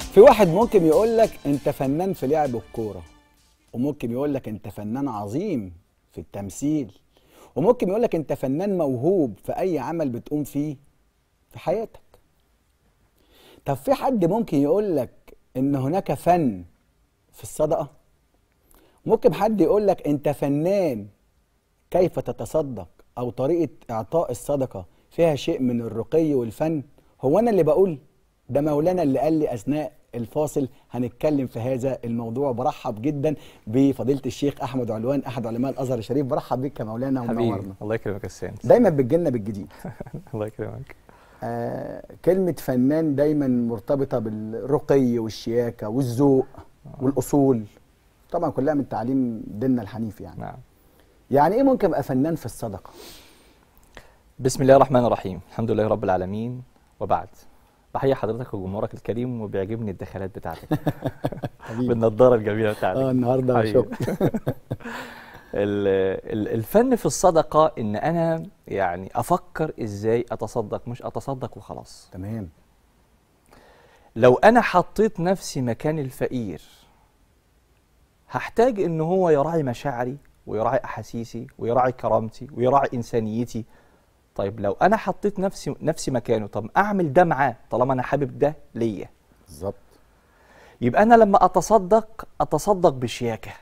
في واحد ممكن يقول لك انت فنان في لعب الكوره وممكن يقول لك انت فنان عظيم في التمثيل وممكن يقول لك انت فنان موهوب في اي عمل بتقوم فيه في حياتك طب في حد ممكن يقول لك ان هناك فن في الصدقه ممكن حد يقول لك انت فنان كيف تتصدق او طريقه اعطاء الصدقه فيها شيء من الرقي والفن هو انا اللي بقول ده مولانا اللي قال لي اثناء الفاصل هنتكلم في هذا الموضوع برحب جدا بفضيله الشيخ احمد علوان احد علماء الازهر الشريف برحب بيك يا مولانا حبيبي ومنورنا الله يكرمك يا سيد دايما بتجيلنا بالجديد الله يكرمك آه كلمه فنان دايما مرتبطه بالرقي والشياكه والذوق والاصول طبعا كلها من تعليم ديننا الحنيف يعني نعم يعني ايه ممكن ابقى فنان في الصدقه بسم الله الرحمن الرحيم الحمد لله رب العالمين وبعد بحيي حضرتك وجمهورك الكريم وبيعجبني الدخلات بتاعتك حبيبي بالنظاره الجميله بتاعتك اه النهارده حبيبي. شكرا ال- ال- الفن في الصدقه ان انا يعني افكر ازاي اتصدق مش اتصدق وخلاص تمام لو انا حطيت نفسي مكان الفقير هحتاج ان هو يراعي مشاعري ويراعي احاسيسي ويراعي كرامتي ويراعي انسانيتي طيب لو انا حطيت نفسي نفسي مكانه طب اعمل ده معاه طالما انا حابب ده ليا بالظبط يبقى انا لما اتصدق اتصدق بشياكه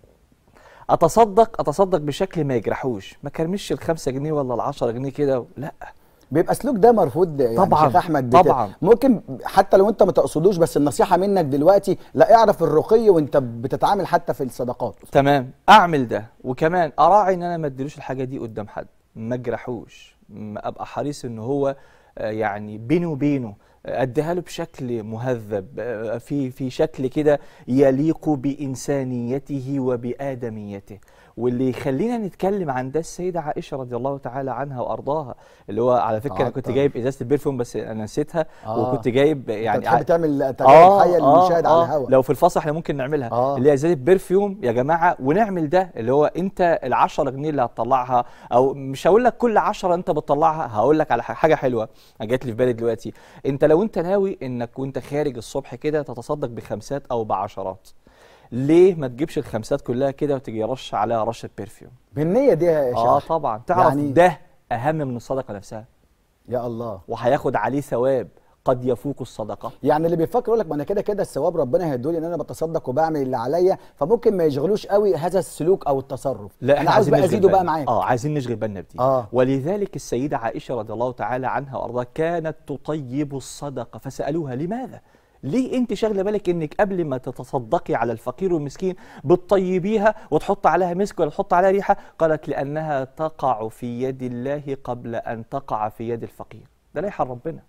اتصدق اتصدق بشكل ما يجرحوش ما كرمش الخمسة جنيه ولا العشرة جنيه كده لا بيبقى سلوك ده مرفوض يعني طبعاً، شيخ احمد بت- طبعاً. ممكن حتى لو انت ما تقصدوش بس النصيحه منك دلوقتي لا اعرف الرقي وانت بتتعامل حتى في الصدقات تمام اعمل ده وكمان اراعي ان انا ما اديلوش الحاجه دي قدام حد ما اجرحوش ما ابقى حريص ان هو آه، يعني بيني وبينه آه، اديها له بشكل مهذب آه، في في شكل كده يليق بانسانيته وبادميته واللي يخلينا نتكلم عن ده السيده عائشه رضي الله تعالى عنها وارضاها اللي هو على فكره انا آه، كنت طبعاً. جايب ازازه البرفيوم بس انا نسيتها آه. وكنت جايب يعني يعني تحب تعمل تجارب حيه للمشاهد على الهواء لو في الفصل احنا ممكن نعملها آه. اللي هي ازازه برفيوم يا جماعه ونعمل ده اللي هو انت ال 10 جنيه اللي هتطلعها او مش هقول لك كل 10 انت بتطلعها هقول لك على ح- حاجه حلوه أنا جات لي في بالي دلوقتي انت لو انت ناوي انك وانت خارج الصبح كده تتصدق بخمسات او بعشرات ليه ما تجيبش الخمسات كلها كده وتجي رش عليها رشه برفيوم بالنيه دي يا شيخ اه أحمد. طبعا تعرف يعني- ده اهم من الصدقه نفسها يا الله وهياخد عليه ثواب قد يفوق الصدقه يعني اللي بيفكر يقول لك ما انا كده كده الثواب ربنا هيدولي ان انا بتصدق وبعمل اللي عليا فممكن ما يشغلوش قوي هذا السلوك او التصرف لا انا احنا عاوز عايزين بقى نشغل ازيده بقى بالنا. معاك اه عايزين نشغل بالنا بدي آه. ولذلك السيده عائشه رضي الله تعالى عنها وارضاها كانت تطيب الصدقه فسالوها لماذا ليه انت شاغله بالك انك قبل ما تتصدقي على الفقير والمسكين بتطيبيها وتحط عليها مسك ولا تحط عليها ريحه قالت لانها تقع في يد الله قبل ان تقع في يد الفقير ده رايحه لربنا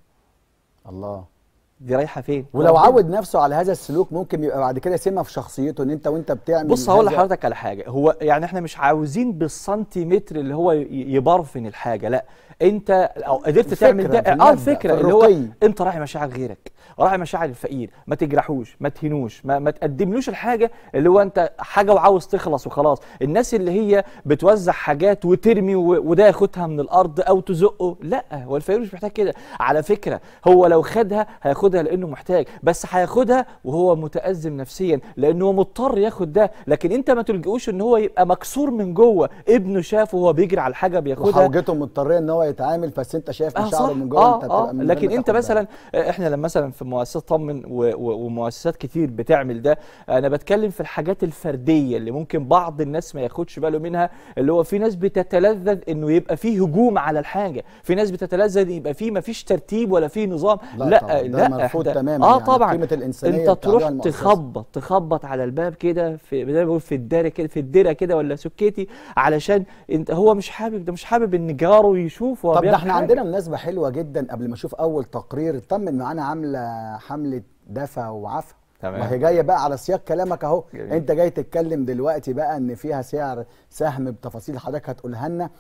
الله دي رايحه فين ولو ربنا. عود نفسه على هذا السلوك ممكن يبقى بعد كده سمه في شخصيته ان انت وانت بتعمل بص هقول هذا- لحضرتك على حاجه هو يعني احنا مش عاوزين بالسنتيمتر اللي هو ي- يبرفن الحاجه لا انت لو قدرت الفكرة تعمل ده في اه المادة، الفكره في اللي هو الرقي. انت راعي مشاعر غيرك راعي مشاعر الفقير ما تجرحوش ما تهينوش ما, ما تقدملوش الحاجه اللي هو انت حاجه وعاوز تخلص وخلاص الناس اللي هي بتوزع حاجات وترمي و- وده ياخدها من الارض او تزقه لا هو الفقير مش محتاج كده على فكره هو لو خدها هياخدها لانه محتاج بس هياخدها وهو متازم نفسيا لانه هو مضطر ياخد ده لكن انت ما تلجئوش ان هو يبقى مكسور من جوه ابنه شافه وهو بيجري على الحاجه بياخدها وحوجته مضطريه ان هو يتعامل بس انت شايف اه مشاعره صح من جوه اه انت بتبقى اه من غير لكن ما انت تاخد مثلا بالك. آه، احنا لما مثلا في مؤسسه طمن و- و- ومؤسسات كتير بتعمل ده انا بتكلم في الحاجات الفرديه اللي ممكن بعض الناس ما ياخدش باله منها اللي هو في ناس بتتلذذ انه يبقى فيه هجوم على الحاجه في ناس بتتلذذ ان يبقى فيه ما فيش ترتيب ولا فيه نظام لا لا طبعاً، لا, ده مرفوض ده- تماماً، اه يعني طبعا قيمة الإنسانية انت بتاع تروح المؤسسة. تخبط تخبط على الباب كده في زي ما بيقول في الدار كده في الدره كده ولا سكيتي علشان انت هو مش حابب ده مش حابب ان جاره يشوف وهو طب ده بيعمل احنا حاجة. عندنا مناسبه حلوه جدا قبل ما اشوف اول تقرير اطمن معانا عامله حمله دفى وعفا تمام. وهي جايه بقى على سياق كلامك اهو جميل. انت جاي تتكلم دلوقتي بقى ان فيها سعر سهم بتفاصيل حضرتك هتقولها لنا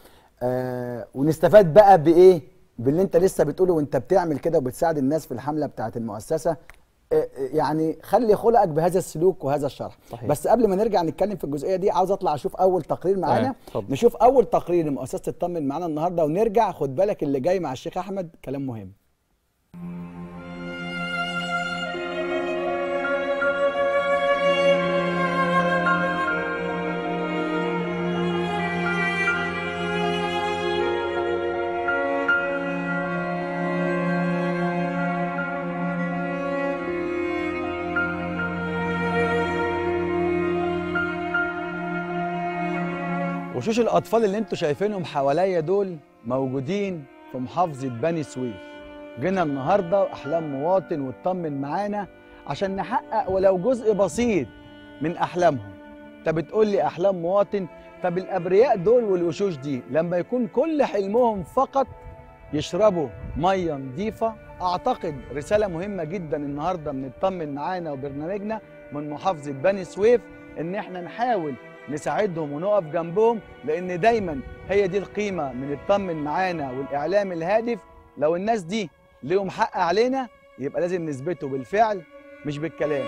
آه ونستفاد بقى بايه باللي انت لسه بتقوله وانت بتعمل كده وبتساعد الناس في الحمله بتاعه المؤسسه آه، آه، يعني خلي خلقك بهذا السلوك وهذا الشرح صحيح. بس قبل ما نرجع نتكلم في الجزئيه دي عاوز اطلع اشوف اول تقرير معانا تمام، اتفضل. نشوف اول تقرير لمؤسسه اطمن معانا النهارده ونرجع خد بالك اللي جاي مع الشيخ احمد كلام مهم وشوش الاطفال اللي انتوا شايفينهم حواليا دول موجودين في محافظه بني سويف جينا النهارده احلام مواطن واطمن معانا عشان نحقق ولو جزء بسيط من احلامهم انت بتقول لي احلام مواطن طب الابرياء دول والوشوش دي لما يكون كل حلمهم فقط يشربوا ميه نظيفه اعتقد رساله مهمه جدا النهارده من اطمن معانا وبرنامجنا من محافظه بني سويف ان احنا نحاول نساعدهم ونقف جنبهم لان دايما هي دي القيمه من اطمن معانا والاعلام الهادف لو الناس دي ليهم حق علينا يبقى لازم نثبته بالفعل مش بالكلام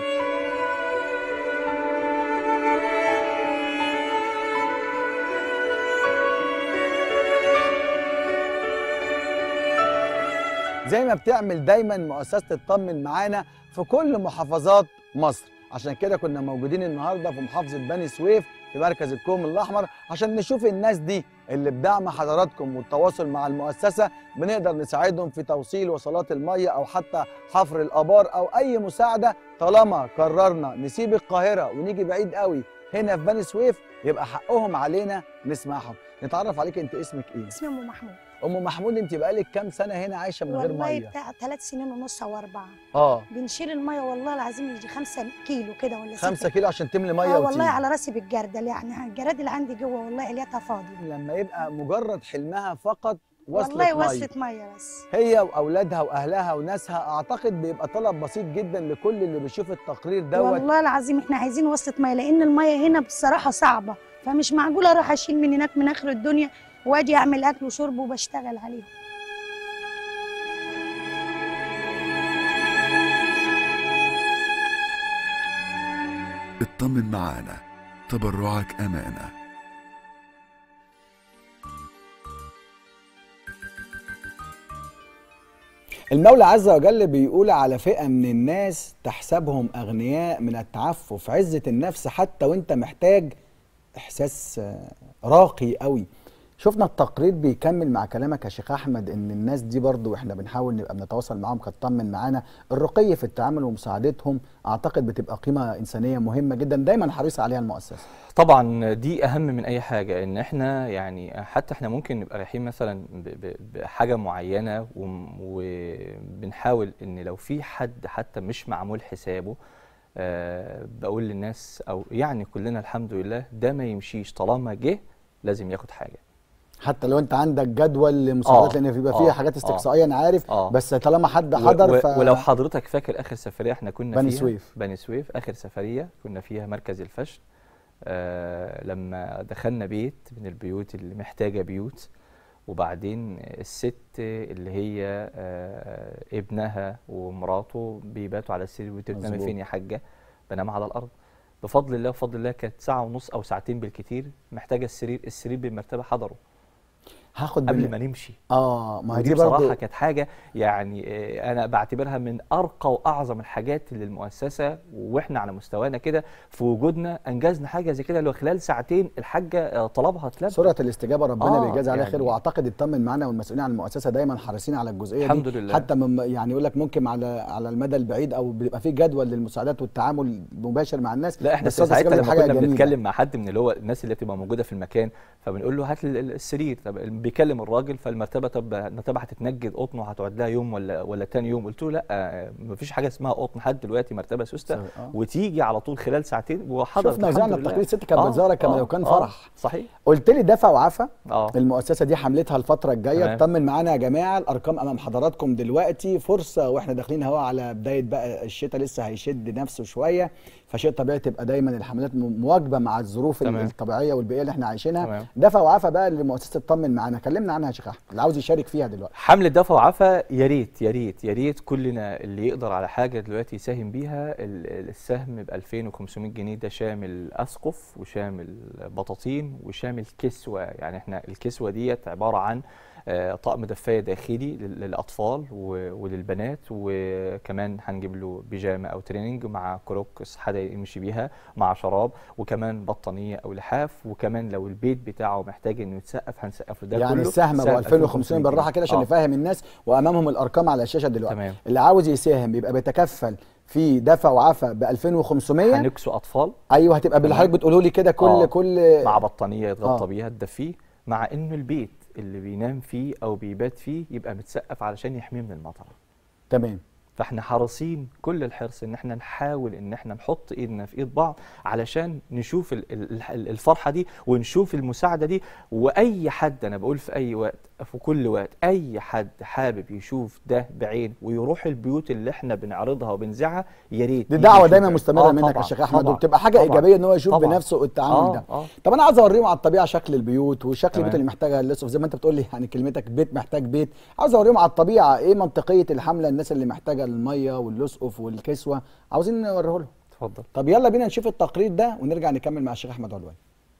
زي ما بتعمل دايما مؤسسه اطمن معانا في كل محافظات مصر عشان كده كنا موجودين النهارده في محافظه بني سويف في مركز الكوم الاحمر عشان نشوف الناس دي اللي بدعم حضراتكم والتواصل مع المؤسسه بنقدر نساعدهم في توصيل وصلات الميه او حتى حفر الابار او اي مساعده طالما قررنا نسيب القاهره ونيجي بعيد قوي هنا في بني سويف يبقى حقهم علينا نسمعهم نتعرف عليك انت اسمك ايه اسمي ام محمود ام محمود انت بقالك كام سنه هنا عايشه من غير والله ميه بتاع ثلاث سنين ونص او اربعه اه بنشيل الميه والله العظيم يجي خمسة كيلو كده ولا خمسة ستة. كيلو عشان تملي ميه اه وتيجي. والله على راسي بالجردل يعني الجراد اللي عندي جوه والله عليتها فاضيه لما يبقى مجرد حلمها فقط وصلت والله ميه وصلت ميه بس هي واولادها واهلها وناسها اعتقد بيبقى طلب بسيط جدا لكل اللي بيشوف التقرير دوت والله العظيم احنا عايزين وصلة ميه لان الميه هنا بصراحه صعبه فمش معقوله اروح اشيل من هناك من اخر الدنيا واجي اعمل اكل وشرب وبشتغل عليه اطمن معانا تبرعك أمانة المولى عز وجل بيقول على فئة من الناس تحسبهم أغنياء من التعفف عزة النفس حتى وانت محتاج إحساس آه، راقي قوي شفنا التقرير بيكمل مع كلامك يا شيخ أحمد إن الناس دي برضو وإحنا بنحاول نبقى بنتواصل معاهم كتطمن معانا الرقي في التعامل ومساعدتهم أعتقد بتبقى قيمة إنسانية مهمة جدا دايما حريصة عليها المؤسسة طبعا دي اهم من اي حاجه ان احنا يعني حتى احنا ممكن نبقى رايحين مثلا ب- ب- بحاجه معينه وم- وبنحاول ان لو في حد حتى مش معمول حسابه آه بقول للناس او يعني كلنا الحمد لله ده ما يمشيش طالما جه لازم ياخد حاجه حتى لو انت عندك جدول لمساعدات آه، لان بيبقى فيها آه، حاجات آه. استقصائيه انا عارف آه. بس طالما حد و- حضر و- ف... ولو حضرتك فاكر اخر سفريه احنا كنا بني فيها سويف. بني سويف اخر سفريه كنا فيها مركز الفشل آه لما دخلنا بيت من البيوت اللي محتاجه بيوت وبعدين الست اللي هي آه ابنها ومراته بيباتوا على السرير وتنامي مظبوط. فين يا حاجه بنام على الارض بفضل الله بفضل الله كانت ساعه ونص او ساعتين بالكتير محتاجه السرير السرير بالمرتبه حضره هاخد قبل بال- ما نمشي اه ما هي ودي دي بصراحه برضو كانت حاجه يعني آه، انا بعتبرها من ارقى واعظم الحاجات اللي المؤسسه واحنا على مستوانا كده في وجودنا انجزنا حاجه زي كده لو خلال ساعتين الحاجه آه، طلبها اتلبى سرعه الاستجابه ربنا آه، بيجازي عليها يعني- خير واعتقد اطمن معانا والمسؤولين عن المؤسسه دايما حريصين على الجزئيه الحمد دي لله. حتى من يعني يقول لك ممكن على على المدى البعيد او بيبقى في جدول للمساعدات والتعامل المباشر مع الناس لا احنا بس سرعة ساعتها الاستجابة دي لما حاجة كنا جميلة. بنتكلم مع حد من اللي هو الناس اللي بتبقى موجوده في المكان فبنقول له هات لي ال- السرير طب بيكلم الراجل فالمرتبه طب المرتبه هتتنجد قطن وهتقعد لها يوم ولا ولا تاني يوم قلت له لا آه، مفيش حاجه اسمها قطن لحد دلوقتي مرتبه سوسته صحيح، آه. وتيجي على طول خلال ساعتين وحضرت شفنا الحمد زعنا لله. التقرير الست كانت آه، بتزارك كما آه، لو كان آه، فرح. صحيح قلت لي دفع وعفا اه المؤسسه دي حملتها الفتره الجايه تمام. اطمن معانا يا جماعه الارقام امام حضراتكم دلوقتي فرصه واحنا داخلين اهو على بدايه بقى الشتاء لسه هيشد نفسه شويه فشيء طبيعي تبقى دايما الحملات م- مواكبه مع الظروف تمام. الطبيعيه والبيئيه اللي احنا عايشينها تمام. دفع وعفا بقى لمؤسسه اطمن معانا كلمنا عنها يا شيخ احمد اللي عاوز يشارك فيها دلوقتي حملة دفع وعفا يا ريت يا ريت يا ريت كلنا اللي يقدر على حاجه دلوقتي يساهم بيها ال- ال- السهم ب 2500 جنيه ده شامل اسقف وشامل بطاطين وشامل كسوه يعني احنا الكسوه ديت عباره عن آه، طقم دفايه داخلي لل- للاطفال و- وللبنات وكمان هنجيب له بيجامه او تريننج مع كروكس حدا يمشي بيها مع شراب وكمان بطانيه او لحاف وكمان لو البيت بتاعه محتاج انه يتسقف هنسقف له ده يعني كله السهم ابو سهم 2500 بالراحه كده عشان آه. نفهم الناس وامامهم الارقام على الشاشه دلوقتي تمام. اللي عاوز يساهم يبقى بيتكفل في دفع وعفا ب 2500 هنكسو اطفال ايوه هتبقى باللي حضرتك بتقوله لي كده كل آه. كل مع بطانيه يتغطى آه. بيها تدفيه مع انه البيت اللي بينام فيه او بيبات فيه يبقى متسقف علشان يحميه من المطر تمام فاحنا حريصين كل الحرص ان احنا نحاول ان احنا نحط ايدنا في ايد بعض علشان نشوف ال- ال- ال- الفرحه دي ونشوف المساعده دي واي حد انا بقول في اي وقت في كل وقت اي حد حابب يشوف ده بعين ويروح البيوت اللي احنا بنعرضها وبنذاعها يا ريت دي يجي دعوه يشوف دايما بعينه. مستمره آه منك يا طبعاً، شيخ احمد طبعاً، وبتبقى حاجه طبعاً، ايجابيه ان هو يشوف طبعاً. بنفسه التعامل آه، ده آه. طب انا عايز اوريهم على الطبيعه شكل البيوت وشكل تمام. البيوت اللي محتاجه الاسقف زي ما انت بتقول لي يعني كلمتك بيت محتاج بيت عاوز اوريهم على الطبيعه ايه منطقيه الحمله الناس اللي محتاجه الميه والاسقف والكسوه عاوزين نوريه لهم اتفضل طب يلا بينا نشوف التقرير ده ونرجع نكمل مع الشيخ احمد علوان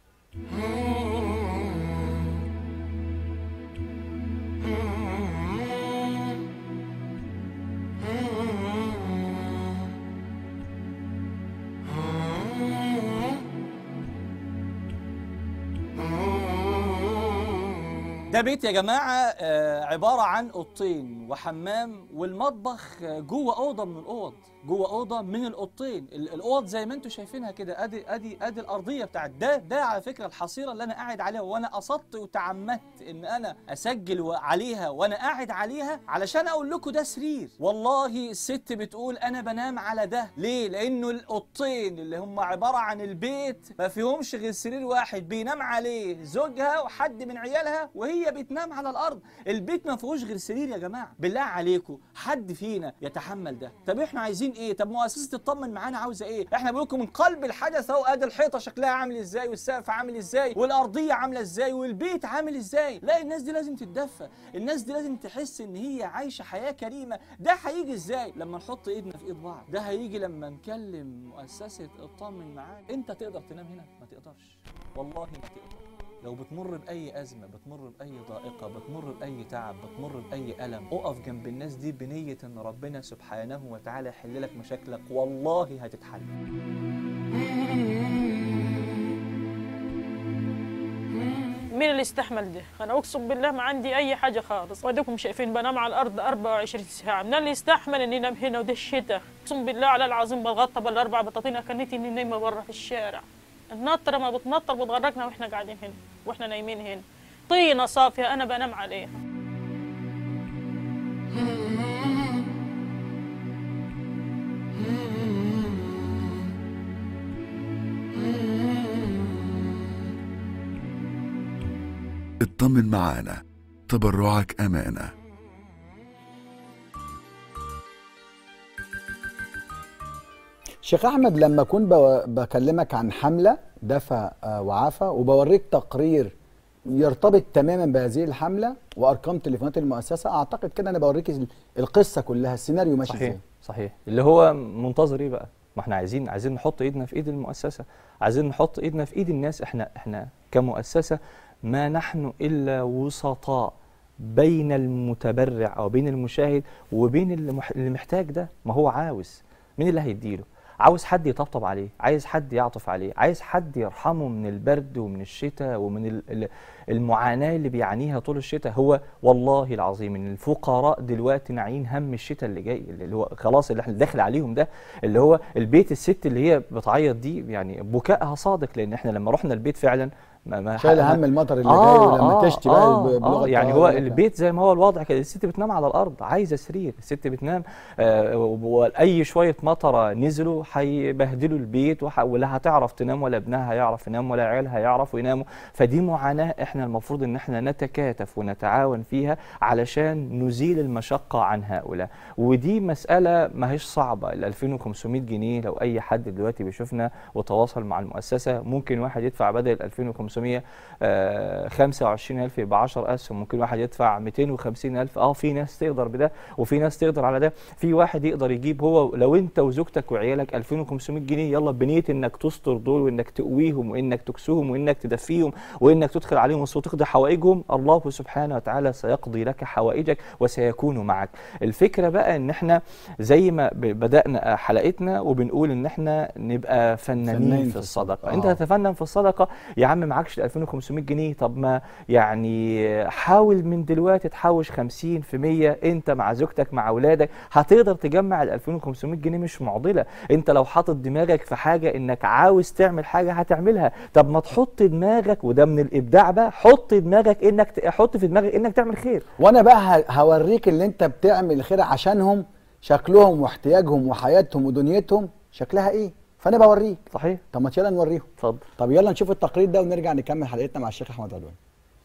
ده بيت يا جماعة آه، عبارة عن أوضتين وحمام والمطبخ آه، جوه أوضة من الأوض جوه أوضة من الأوضتين ال- الأوض زي ما انتم شايفينها كده أدي أدي أدي الأرضية بتاعت ده ده على فكرة الحصيرة اللي أنا قاعد عليها وأنا قصدت وتعمدت إن أنا أسجل و- عليها وأنا قاعد عليها علشان أقول لكم ده سرير والله الست بتقول أنا بنام على ده ليه؟ لأنه الأوضتين اللي هم عبارة عن البيت ما فيهمش غير سرير واحد بينام عليه زوجها وحد من عيالها وهي بتنام على الارض البيت ما فيهوش غير سرير يا جماعه بالله عليكم حد فينا يتحمل ده طب احنا عايزين ايه طب مؤسسه تطمن معانا عاوزه ايه احنا بنقول لكم من قلب الحدث اهو ادي الحيطه شكلها عامل ازاي والسقف عامل ازاي والارضيه عامله ازاي والبيت عامل ازاي لا الناس دي لازم تتدفى الناس دي لازم تحس ان هي عايشه حياه كريمه ده هيجي ازاي لما نحط ايدنا في ايد بعض ده هيجي لما نكلم مؤسسه اطمن معانا انت تقدر تنام هنا ما تقدرش والله ما تقدر لو بتمر بأي أزمة بتمر بأي ضائقة بتمر بأي تعب بتمر بأي ألم أقف جنب الناس دي بنية إن ربنا سبحانه وتعالى يحل لك مشاكلك والله هتتحل مين اللي يستحمل ده؟ انا اقسم بالله ما عندي اي حاجه خالص واديكم شايفين بنام على الارض 24 ساعه من اللي يستحمل اني انام هنا وده الشتاء اقسم بالله على العظيم بتغطى بالاربع بطاطين كانت اني نايمه بره في الشارع النطره ما بتنطر بتغرقنا واحنا قاعدين هنا واحنا نايمين هنا طينه صافيه انا بنام عليها اطمن معانا تبرعك أمانة شيخ احمد لما اكون بو- بكلمك عن حمله دفع آه، وعفا وبوريك تقرير يرتبط تماما بهذه الحمله وارقام تليفونات المؤسسه اعتقد كده انا بوريك ال- القصه كلها السيناريو ماشي صحيح ازاي صحيح اللي هو منتظر ايه بقى ما احنا عايزين عايزين نحط ايدنا في ايد المؤسسه عايزين نحط ايدنا في ايد الناس احنا احنا كمؤسسه ما نحن الا وسطاء بين المتبرع او بين المشاهد وبين اللي, مح... اللي محتاج ده ما هو عاوز مين اللي هيديله عاوز حد يطبطب عليه عايز حد يعطف عليه عايز حد يرحمه من البرد ومن الشتاء ومن ال- ال- المعاناة اللي بيعانيها طول الشتاء هو والله العظيم ان الفقراء دلوقتي ناعين هم الشتاء اللي جاي اللي هو خلاص اللي احنا داخل عليهم ده اللي هو البيت الست اللي هي بتعيط دي يعني بكائها صادق لان احنا لما رحنا البيت فعلا ما ما شايله ما- هم المطر اللي جاي ولما تشتي بقى ب- بلغه يعني هو القاهرة. البيت زي ما هو الوضع كده الست بتنام على الارض عايزه سرير الست بتنام آه واي شويه مطره نزلوا هيبهدلوا البيت وح- ولا هتعرف تنام ولا ابنها هيعرف ينام ولا عيالها هيعرفوا يناموا فدي معاناه احنا المفروض ان احنا نتكاتف ونتعاون فيها علشان نزيل المشقه عن هؤلاء ودي مساله ما هيش صعبه ال 2500 جنيه لو اي حد دلوقتي بيشوفنا وتواصل مع المؤسسه ممكن واحد يدفع بدل ال 2500 آه 25000 يبقى 10 اسهم ممكن واحد يدفع 250000 اه في ناس تقدر بده وفي ناس تقدر على ده في واحد يقدر يجيب هو لو انت وزوجتك وعيالك 2500 جنيه يلا بنيه انك تستر دول وانك تقويهم وانك تكسوهم وانك تدفيهم وانك تدخل عليهم الصوت وتقضي حوائجهم الله سبحانه وتعالى سيقضي لك حوائجك وسيكون معك الفكره بقى ان احنا زي ما ب- بدانا حلقتنا وبنقول ان احنا نبقى فنانين فنانين في في الصدقه الصدقة. انت آه. تتفنن في الصدقه يا عم معاك معكش ال 2500 جنيه طب ما يعني حاول من دلوقتي تحوش 50% انت مع زوجتك مع اولادك هتقدر تجمع ال 2500 جنيه مش معضله انت لو حاطط دماغك في حاجه انك عاوز تعمل حاجه هتعملها طب ما تحط دماغك وده من الابداع بقى حط دماغك انك ت- حط في دماغك انك تعمل خير وانا بقى ه- هوريك اللي انت بتعمل الخير عشانهم شكلهم واحتياجهم وحياتهم ودنيتهم شكلها ايه فانا بوريك صحيح طب ما يلا نوريهم اتفضل طب يلا نشوف التقرير ده ونرجع نكمل حلقتنا مع الشيخ احمد علوان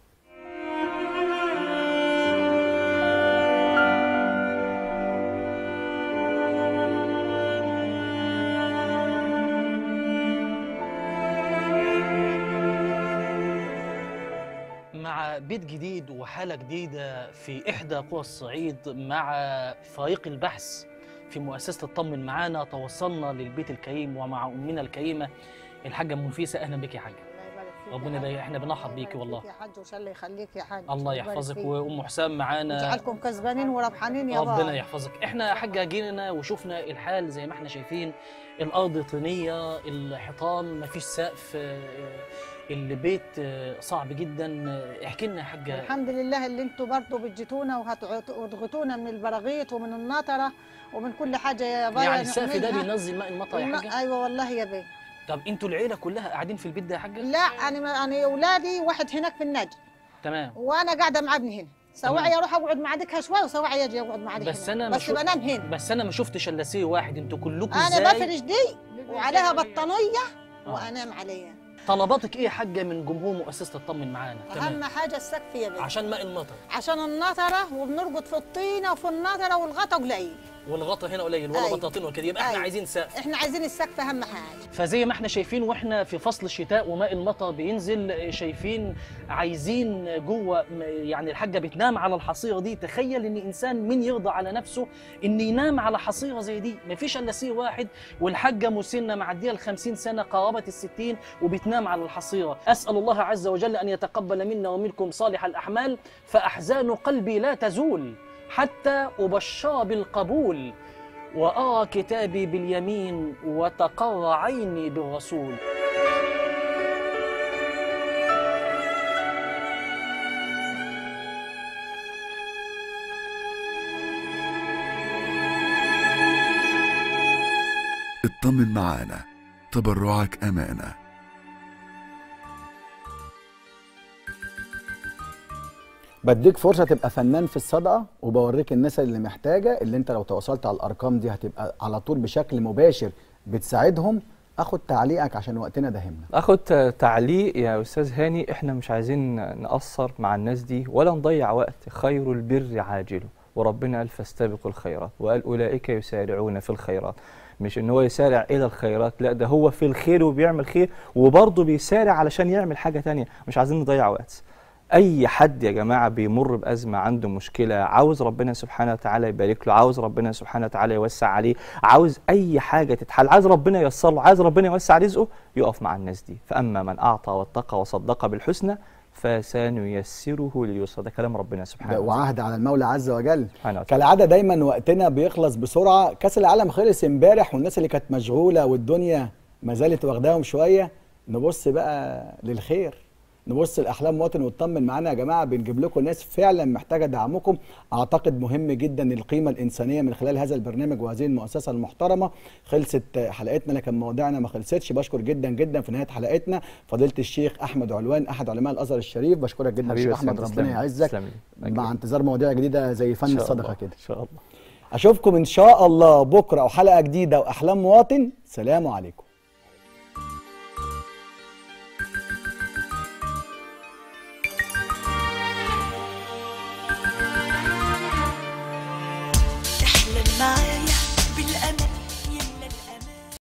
مع بيت جديد وحالة جديدة في إحدى قوى الصعيد مع فريق البحث في مؤسسة اطمن معانا توصلنا للبيت الكريم ومع أمنا الكريمة الحاجة أم نفيسة أهلا بك يا حاجة ربنا يبارك احنا بنرحب بيكي والله يا حاج وش الله يخليك يا حاج الله يبارك يحفظك فيك. وأم حسام معانا ويجعلكم كسبانين وربحانين يا ربنا بابا يحفظك احنا يا حاجة جينا وشفنا الحال زي ما احنا شايفين الأرض طينية الحيطان مفيش سقف آه، البيت آه، صعب جدا آه، احكي لنا يا حاجة الحمد لله اللي انتوا برضه بتجيتونا وهتعط- وتضغطونا من البراغيث ومن النطره ومن كل حاجه يا بابا يعني السقف ده نعملها. بينزل ماء المطر يا والله- حاجة ايوه والله يا بيه طب انتوا العيلة كلها قاعدين في البيت ده يا حاجة لا انا ما انا اولادي واحد هناك في النجم تمام وانا قاعده مع ابني هنا سواعي اروح اقعد مع ديكها شويه وسواعي اجي اقعد مع ديكها بس انا بس مش- بنام هنا بس انا ما شفتش الا سي واحد انتوا كلكم انا ازاي بفرش دي وعليها بطانيه آه. وانام عليها طلباتك ايه يا حاجه من جمهور مؤسسه اطمن معانا اهم تمام حاجه السقف يا بيه عشان ماء المطر عشان النطره وبنرقد في الطينه وفي النطره والغطا قليل والغطا هنا قليل ولا أيوة. بطاطين وكده يبقى احنا أيوة. عايزين سقف احنا عايزين السقف اهم حاجه فزي ما احنا شايفين واحنا في فصل الشتاء وماء المطر بينزل شايفين عايزين جوه م- يعني الحاجه بتنام على الحصيره دي تخيل ان انسان مين يرضى على نفسه ان ينام على حصيره زي دي مفيش الا سي واحد والحاجه مسنه معديه ال 50 سنه قرابه ال 60 وبتنام على الحصيره اسال الله عز وجل ان يتقبل منا ومنكم صالح الاحمال فاحزان قلبي لا تزول حتى ابشر بالقبول وأرى كتابي باليمين وتقر عيني بالرسول اطمن معانا تبرعك أمانة بديك فرصه تبقى فنان في الصدقه وبوريك الناس اللي محتاجه اللي انت لو تواصلت على الارقام دي هتبقى على طول بشكل مباشر بتساعدهم اخد تعليقك عشان وقتنا داهمنا اخد تعليق يا استاذ هاني احنا مش عايزين نقصر مع الناس دي ولا نضيع وقت خير البر عاجله وربنا قال فاستبقوا الخيرات وقال اولئك يسارعون في الخيرات مش ان هو يسارع الى الخيرات لا ده هو في الخير وبيعمل خير وبرضه بيسارع علشان يعمل حاجه تانية مش عايزين نضيع وقت اي حد يا جماعه بيمر بازمه عنده مشكله عاوز ربنا سبحانه وتعالى يبارك له عاوز ربنا سبحانه وتعالى يوسع عليه عاوز اي حاجه تتحل عايز ربنا ييسر له عايز ربنا يوسع رزقه يقف مع الناس دي فاما من اعطى واتقى وصدق بالحسنى فسنيسره لليسرى ده كلام ربنا سبحانه ده وتعالى وعهد على المولى عز وجل سبحانه وتعالى كالعاده دايما وقتنا بيخلص بسرعه كاس العالم خلص امبارح والناس اللي كانت مشغوله والدنيا ما زالت واخداهم شويه نبص بقى للخير نبص لاحلام مواطن وتطمن معانا يا جماعه بنجيب لكم ناس فعلا محتاجه دعمكم اعتقد مهم جدا القيمه الانسانيه من خلال هذا البرنامج وهذه المؤسسه المحترمه خلصت حلقتنا لكن مواضيعنا ما خلصتش بشكر جدا جدا في نهايه حلقتنا فضيله الشيخ احمد علوان احد علماء الازهر الشريف بشكرك جدا حبيبي الشيخ تسلم- احمد تسلم ربنا لي. يعزك تسلم لي. مع انتظار مواضيع جديده زي فن إن شاء الصدقه الله. كده ان شاء الله اشوفكم ان شاء الله بكره وحلقه جديده واحلام مواطن سلام عليكم